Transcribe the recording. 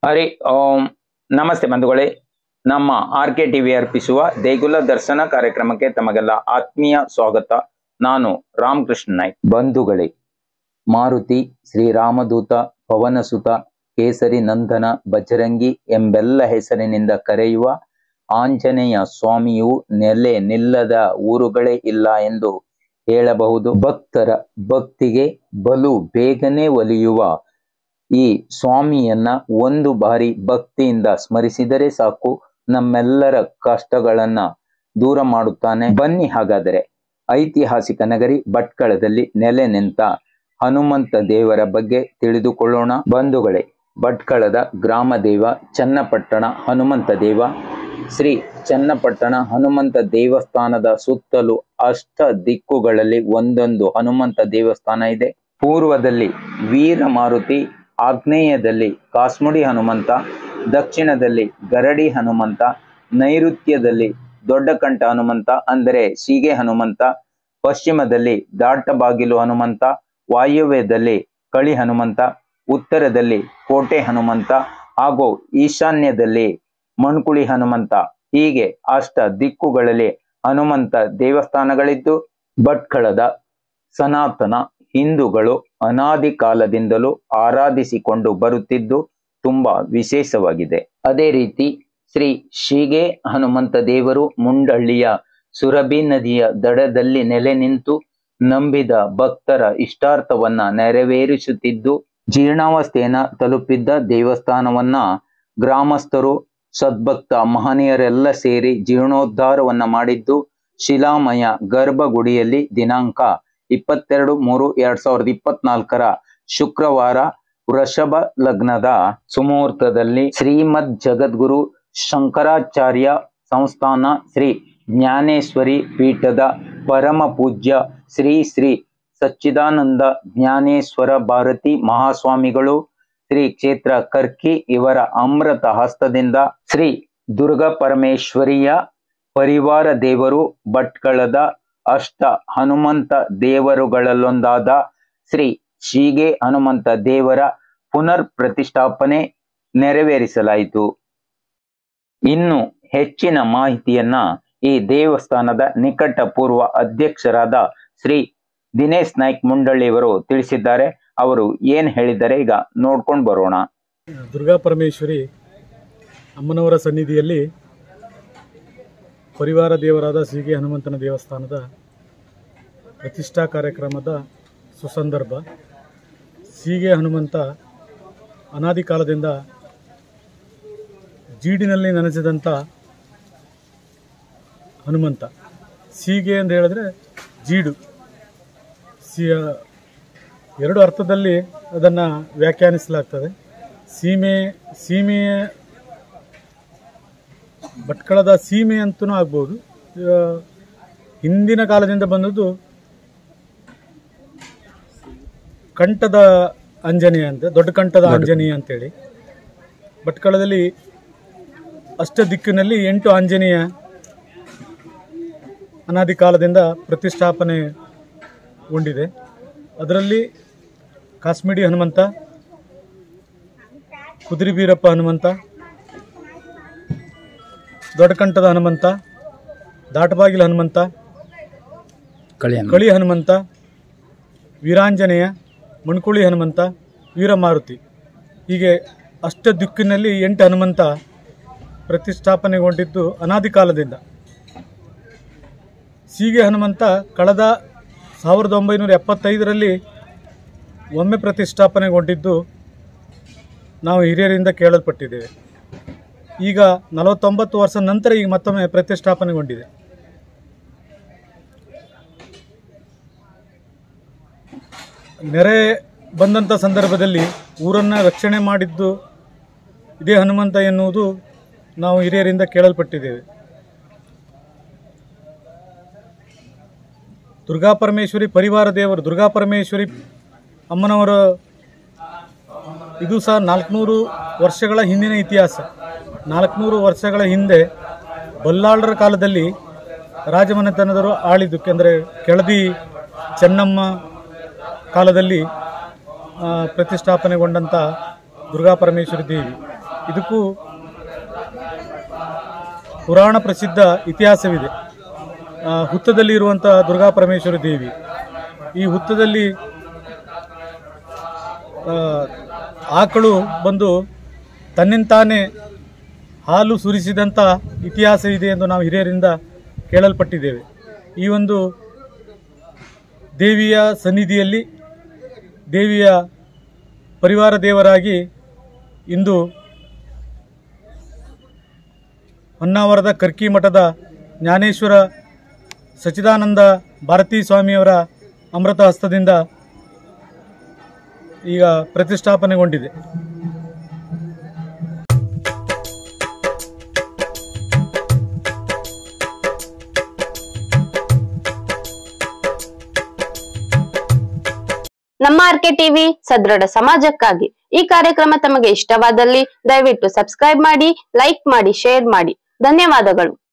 ಹರಿ ಓಂ ನಮಸ್ತೆ ಬಂಧುಗಳೇ ನಮ್ಮ ಆರ್ ಕೆ ಟಿವಿ ಅರ್ಪಿಸುವ ದೇಗುಲ ದರ್ಶನ ಕಾರ್ಯಕ್ರಮಕ್ಕೆ ತಮಗೆಲ್ಲ ಆತ್ಮೀಯ ಸ್ವಾಗತ ನಾನು ರಾಮಕೃಷ್ಣ ನಾಯ್ಕ್ ಬಂಧುಗಳೇ ಮಾರುತಿ ಶ್ರೀರಾಮದೂತ ಪವನಸುತ ಕೇಸರಿ ನಂದನ ಬಜರಂಗಿ ಎಂಬೆಲ್ಲ ಹೆಸರಿನಿಂದ ಕರೆಯುವ ಆಂಜನೇಯ ಸ್ವಾಮಿಯು ನೆಲೆ ನಿಲ್ಲದ ಊರುಗಳೇ ಇಲ್ಲ ಎಂದು ಹೇಳಬಹುದು ಭಕ್ತರ ಭಕ್ತಿಗೆ ಬಲು ಬೇಗನೆ ಒಲಿಯುವ ಈ ಸ್ವಾಮಿಯನ್ನ ಒಂದು ಬಾರಿ ಭಕ್ತಿಯಿಂದ ಸ್ಮರಿಸಿದರೆ ಸಾಕು ನಮ್ಮೆಲ್ಲರ ಕಷ್ಟಗಳನ್ನ ದೂರ ಮಾಡುತ್ತಾನೆ ಬನ್ನಿ ಹಾಗಾದರೆ ಐತಿಹಾಸಿಕ ನಗರಿ ಭಟ್ಕಳದಲ್ಲಿ ನೆಲೆ ನಿಂತ ಹನುಮಂತ ದೇವರ ಬಗ್ಗೆ ತಿಳಿದುಕೊಳ್ಳೋಣ ಬಂಧುಗಳೇ ಭಟ್ಕಳದ ಗ್ರಾಮ ದೇವ ಚನ್ನಪಟ್ಟಣ ಹನುಮಂತ ದೇವ ಶ್ರೀ ಚನ್ನಪಟ್ಟಣ ಹನುಮಂತ ದೇವಸ್ಥಾನದ ಸುತ್ತಲೂ ಅಷ್ಟ ದಿಕ್ಕುಗಳಲ್ಲಿ ಒಂದೊಂದು ಹನುಮಂತ ದೇವಸ್ಥಾನ ಇದೆ ಪೂರ್ವದಲ್ಲಿ ವೀರ ಮಾರುತಿ ಆಗ್ನೇಯದಲ್ಲಿ ಕಾಸ್ಮುಡಿ ಹನುಮಂತ ದಕ್ಷಿಣದಲ್ಲಿ ಗರಡಿ ಹನುಮಂತ ನೈಋತ್ಯದಲ್ಲಿ ದೊಡ್ಡಕಂಠ ಹನುಮಂತ ಅಂದರೆ ಸೀಗೆ ಹನುಮಂತ ಪಶ್ಚಿಮದಲ್ಲಿ ದಾಟಬಾಗಿಲು ಹನುಮಂತ ವಾಯುವ್ಯದಲ್ಲಿ ಕಳಿ ಹನುಮಂತ ಉತ್ತರದಲ್ಲಿ ಕೋಟೆ ಹನುಮಂತ ಹಾಗೂ ಈಶಾನ್ಯದಲ್ಲಿ ಮಣ್ಕುಳಿ ಹನುಮಂತ ಹೀಗೆ ಅಷ್ಟ ದಿಕ್ಕುಗಳಲ್ಲಿ ಹನುಮಂತ ದೇವಸ್ಥಾನಗಳಿದ್ದು ಭಟ್ಕಳದ ಸನಾತನ ಹಿಂದೂಗಳು ಅನಾದಿ ಕಾಲದಿಂದಲೂ ಆರಾಧಿಸಿಕೊಂಡು ಬರುತ್ತಿದ್ದು ತುಂಬಾ ವಿಶೇಷವಾಗಿದೆ ಅದೇ ರೀತಿ ಶ್ರೀ ಶೀಗೆ ಹನುಮಂತ ದೇವರು ಮುಂಡಳ್ಳಿಯ ಸುರಭಿ ನದಿಯ ದಡದಲ್ಲಿ ನೆಲೆ ನಿಂತು ನಂಬಿದ ಭಕ್ತರ ಇಷ್ಟಾರ್ಥವನ್ನ ನೆರವೇರಿಸುತ್ತಿದ್ದು ಜೀರ್ಣಾವಸ್ಥೆಯನ್ನ ತಲುಪಿದ್ದ ದೇವಸ್ಥಾನವನ್ನ ಗ್ರಾಮಸ್ಥರು ಸದ್ಭಕ್ತ ಮಹನೀಯರೆಲ್ಲ ಸೇರಿ ಜೀರ್ಣೋದ್ಧಾರವನ್ನ ಮಾಡಿದ್ದು ಶಿಲಾಮಯ ಗರ್ಭಗುಡಿಯಲ್ಲಿ ದಿನಾಂಕ ಇಪ್ಪತ್ತೆರಡು ಮೂರು ಎರಡ್ ಸಾವಿರದ ಇಪ್ಪತ್ನಾಲ್ಕರ ಶುಕ್ರವಾರ ವೃಷಭ ಲಗ್ನದ ಸುಮುಹೂರ್ತದಲ್ಲಿ ಶ್ರೀಮದ್ ಜಗದ್ಗುರು ಶಂಕರಾಚಾರ್ಯ ಸಂಸ್ಥಾನ ಶ್ರೀ ಜ್ಞಾನೇಶ್ವರಿ ಪೀಠದ ಪರಮ ಪೂಜ್ಯ ಶ್ರೀ ಶ್ರೀ ಸಚ್ಚಿದಾನಂದ ಜ್ಞಾನೇಶ್ವರ ಭಾರತಿ ಮಹಾಸ್ವಾಮಿಗಳು ಶ್ರೀ ಕ್ಷೇತ್ರ ಕರ್ಕಿ ಇವರ ಅಮೃತ ಹಸ್ತದಿಂದ ಶ್ರೀ ದುರ್ಗ ಪರಮೇಶ್ವರಿಯ ಪರಿವಾರ ದೇವರು ಭಟ್ಕಳದ ಅಷ್ಟ ಹನುಮಂತ ದೇವರುಗಳಲ್ಲೊಂದಾದ ಶ್ರೀ ಶೀಗೆ ಹನುಮಂತ ದೇವರ ಪುನರ್ ಪ್ರತಿಷ್ಠಾಪನೆ ನೆರವೇರಿಸಲಾಯಿತು ಇನ್ನು ಹೆಚ್ಚಿನ ಮಾಹಿತಿಯನ್ನ ಈ ದೇವಸ್ಥಾನದ ನಿಕಟ ಪೂರ್ವ ಅಧ್ಯಕ್ಷರಾದ ಶ್ರೀ ದಿನೇಶ್ ನಾಯ್ಕ್ ಮುಂಡಳ್ಳಿಯವರು ತಿಳಿಸಿದ್ದಾರೆ ಅವರು ಏನ್ ಹೇಳಿದ್ದಾರೆ ಈಗ ನೋಡ್ಕೊಂಡು ಬರೋಣ ದುರ್ಗಾ ಪರಮೇಶ್ವರಿ ಅಮ್ಮನವರ ಸನ್ನಿಧಿಯಲ್ಲಿ ಪರಿವಾರ ದೇವರಾದ ಸೀಗೆ ಹನುಮಂತನ ದೇವಸ್ಥಾನದ ಪ್ರತಿಷ್ಠಾ ಕಾರ್ಯಕ್ರಮದ ಸುಸಂದರ್ಭ ಸೀಗೆ ಹನುಮಂತ ಅನಾದಿ ಕಾಲದಿಂದ ಜೀಡಿನಲ್ಲಿ ನೆನೆಸಿದಂಥ ಹನುಮಂತ ಸೀಗೆ ಅಂತ ಹೇಳಿದ್ರೆ ಜೀಡು ಸಿ ಎರಡು ಅರ್ಥದಲ್ಲಿ ಅದನ್ನು ವ್ಯಾಖ್ಯಾನಿಸಲಾಗ್ತದೆ ಸೀಮೆ ಸೀಮೆಯ ಭಟ್ಕಳದ ಸೀಮೆ ಅಂತಲೂ ಆಗ್ಬೋದು ಆ, ಹಿಂದಿನ ಕಾಲದಿಂದ ಬಂದದ್ದು ಕಂಠದ ಅಂಜನೇಯ ಅಂತ ದೊಡ್ಡ ಕಂಠದ ಆಂಜನೇಯ ಅಂತೇಳಿ ಭಟ್ಕಳದಲ್ಲಿ ಅಷ್ಟ ದಿಕ್ಕಿನಲ್ಲಿ ಎಂಟು ಆಂಜನೇಯ ಅನಾದಿ ಕಾಲದಿಂದ ಪ್ರತಿಷ್ಠಾಪನೆಗೊಂಡಿದೆ ಅದರಲ್ಲಿ ಕಾಶ್ಮೀರಿ ಹನುಮಂತ ಕುದುರೆ ಬೀರಪ್ಪ ಹನುಮಂತ ದೊಡ್ಡಕಂಠದ ಹನುಮಂತ ದಾಟಬಾಗಿಲ ಹನುಮಂತ ಕಳಿ ಹನುಮಂತ ವೀರಾಂಜನೇಯ ಮಣ್ಕುಳಿ ಹನುಮಂತ ವೀರಮಾರುತಿ ಹೀಗೆ ಅಷ್ಟ ದಿಕ್ಕಿನಲ್ಲಿ ಎಂಟು ಹನುಮಂತ ಪ್ರತಿಷ್ಠಾಪನೆಗೊಂಡಿದ್ದು ಅನಾದಿ ಕಾಲದಿಂದ ಸೀಗೆ ಹನುಮಂತ ಕಳೆದ ಸಾವಿರದ ಒಂಬೈನೂರ ಎಪ್ಪತ್ತೈದರಲ್ಲಿ ಒಮ್ಮೆ ಪ್ರತಿಷ್ಠಾಪನೆಗೊಂಡಿದ್ದು ನಾವು ಹಿರಿಯರಿಂದ ಕೇಳಲ್ಪಟ್ಟಿದ್ದೇವೆ ಈಗ ನಲವತ್ತೊಂಬತ್ತು ವರ್ಷ ನಂತರ ಈಗ ಮತ್ತೊಮ್ಮೆ ಪ್ರತಿಷ್ಠಾಪನೆಗೊಂಡಿದೆ ನೆರೆ ಬಂದಂಥ ಸಂದರ್ಭದಲ್ಲಿ ಊರನ್ನು ರಕ್ಷಣೆ ಮಾಡಿದ್ದು ಇದೇ ಹನುಮಂತ ಎನ್ನುವುದು ನಾವು ಹಿರಿಯರಿಂದ ಕೇಳಲ್ಪಟ್ಟಿದ್ದೇವೆ ದುರ್ಗಾ ಪರಮೇಶ್ವರಿ ಪರಿವಾರ ದೇವರು ದುರ್ಗಾ ಪರಮೇಶ್ವರಿ ಅಮ್ಮನವರ ಇದು ಸಹ ನಾಲ್ಕುನೂರು ವರ್ಷಗಳ ಹಿಂದಿನ ಇತಿಹಾಸ ನಾಲ್ಕುನೂರು ವರ್ಷಗಳ ಹಿಂದೆ ಬಲ್ಲಾಳರ ಕಾಲದಲ್ಲಿ ರಾಜಮನೆತನದವರು ಆಳಿದ್ದು ಅಂದರೆ ಕೆಳದಿ ಚೆನ್ನಮ್ಮ ಕಾಲದಲ್ಲಿ ಆ, ಪ್ರತಿಷ್ಠಾಪನೆಗೊಂಡಂಥ ದುರ್ಗಾ ಪರಮೇಶ್ವರಿ ದೇವಿ ಇದಕ್ಕೂ ಪುರಾಣ ಪ್ರಸಿದ್ಧ ಇತಿಹಾಸವಿದೆ ಆ, ಹುತ್ತದಲ್ಲಿ ಇರುವಂಥ ದುರ್ಗಾ ಪರಮೇಶ್ವರಿ ದೇವಿ ಈ ಹುತ್ತದಲ್ಲಿ ಆ, ಆಕಳು ಬಂದು ತನ್ನಿಂತಾನೇ ಹಾಲು ಸುರಿಸಿದಂಥ ಇತಿಹಾಸ ಇದೆ ಎಂದು ನಾವು ಹಿರಿಯರಿಂದ ಕೇಳಲ್ಪಟ್ಟಿದ್ದೇವೆ ಈ ಒಂದು ದೇವಿಯ ಸನ್ನಿಧಿಯಲ್ಲಿ ದೇವಿಯ ಪರಿವಾರ ದೇವರಾಗಿ ಇಂದು ಹೊನ್ನಾವರದ ಕರ್ಕಿ ಮಠದ ಜ್ಞಾನೇಶ್ವರ ಸಚ್ಚಿದಾನಂದ ಭಾರತೀ ಸ್ವಾಮಿಯವರ ಅಮೃತ ಹಸ್ತದಿಂದ ಈಗ ಪ್ರತಿಷ್ಠಾಪನೆಗೊಂಡಿದೆ ನಮ್ಮ ಆರ್ಕೆ ಟಿವಿ ಸದೃಢ ಸಮಾಜಕ್ಕಾಗಿ ಈ ಕಾರ್ಯಕ್ರಮ ತಮಗೆ ಇಷ್ಟವಾದಲ್ಲಿ ದಯವಿಟ್ಟು ಸಬ್ಸ್ಕ್ರೈಬ್ ಮಾಡಿ ಲೈಕ್ ಮಾಡಿ ಶೇರ್ ಮಾಡಿ ಧನ್ಯವಾದಗಳು